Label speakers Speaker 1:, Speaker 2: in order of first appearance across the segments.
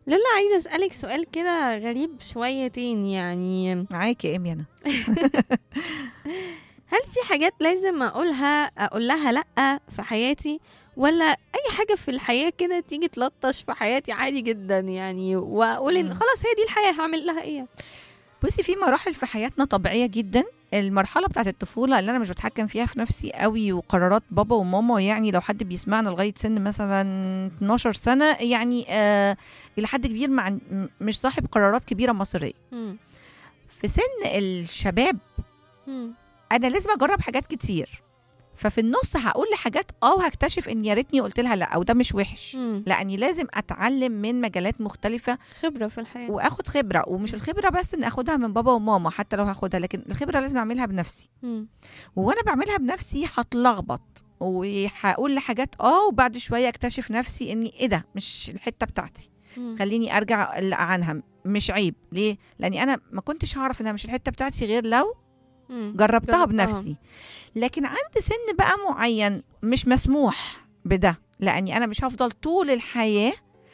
Speaker 1: لولا عايزة أسألك سؤال كده غريب شويتين يعني
Speaker 2: معاكي يا ايمي انا
Speaker 1: هل في حاجات لازم أقولها أقول لها لأ في حياتي ولا أي حاجة في الحياة كده تيجي تلطش في حياتي عادي جدا يعني وأقول إن
Speaker 2: مم.
Speaker 1: خلاص هي دي الحياة هعمل لها إيه
Speaker 2: بصي في مراحل في حياتنا طبيعيه جدا المرحله بتاعت الطفوله اللي انا مش بتحكم فيها في نفسي قوي وقرارات بابا وماما يعني لو حد بيسمعنا لغايه سن مثلا 12 سنه يعني آه الى حد كبير مع م- مش صاحب قرارات كبيره مصيريه
Speaker 1: مم.
Speaker 2: في سن الشباب
Speaker 1: مم.
Speaker 2: انا لازم اجرب حاجات كتير ففي النص هقول لحاجات اه وهكتشف ان يا ريتني قلت لها لا او ده مش وحش
Speaker 1: مم.
Speaker 2: لاني لازم اتعلم من مجالات مختلفه
Speaker 1: خبرة في الحياة
Speaker 2: واخد خبره ومش الخبره بس ان اخدها من بابا وماما حتى لو هاخدها لكن الخبره لازم اعملها بنفسي
Speaker 1: مم.
Speaker 2: وانا بعملها بنفسي هتلخبط وهقول لحاجات اه وبعد شويه اكتشف نفسي اني ايه ده مش الحته بتاعتي
Speaker 1: مم.
Speaker 2: خليني ارجع أقلق عنها مش عيب ليه لاني انا ما كنتش هعرف انها مش الحته بتاعتي غير لو
Speaker 1: مم.
Speaker 2: جربتها
Speaker 1: جربتها.
Speaker 2: بنفسي لكن عند سن بقى معين مش مسموح بده لاني انا مش هفضل طول الحياه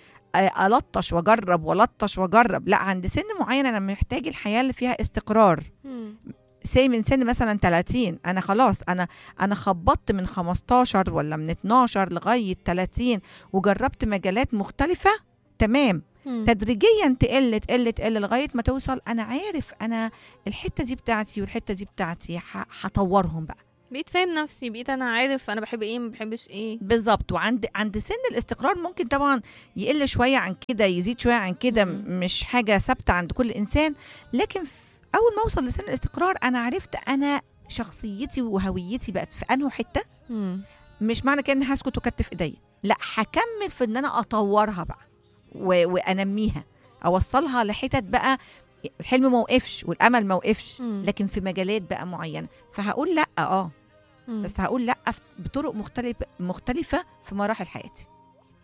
Speaker 2: آه، الطش واجرب والطش واجرب لا عند سن معين انا محتاج الحياه اللي فيها استقرار
Speaker 1: مم.
Speaker 2: سي من سن مثلا 30 انا خلاص انا انا خبطت من 15 ولا من 12 لغايه 30 وجربت مجالات مختلفه تمام
Speaker 1: مم.
Speaker 2: تدريجيا تقل تقل تقل لغايه ما توصل انا عارف انا الحته دي بتاعتي والحته دي بتاعتي ه- هطورهم بقى
Speaker 1: بقيت فاهم نفسي بقيت أنا عارف أنا بحب إيه ما بحبش إيه
Speaker 2: بالظبط وعند عند سن الاستقرار ممكن طبعا يقل شويه عن كده يزيد شويه عن كده
Speaker 1: مم.
Speaker 2: مش حاجه ثابته عند كل انسان لكن ف- اول ما اوصل لسن الاستقرار انا عرفت انا شخصيتي وهويتي بقت في انه حته
Speaker 1: مم.
Speaker 2: مش معنى كده اني هسكت وكتف ايديا لا هكمل في ان انا اطورها بقى و... وانميها اوصلها لحتت بقى الحلم ما وقفش والامل ما وقفش
Speaker 1: مم.
Speaker 2: لكن في مجالات بقى معينه فهقول لا اه
Speaker 1: مم.
Speaker 2: بس هقول لا في- بطرق مختلفه مختلفه في مراحل حياتي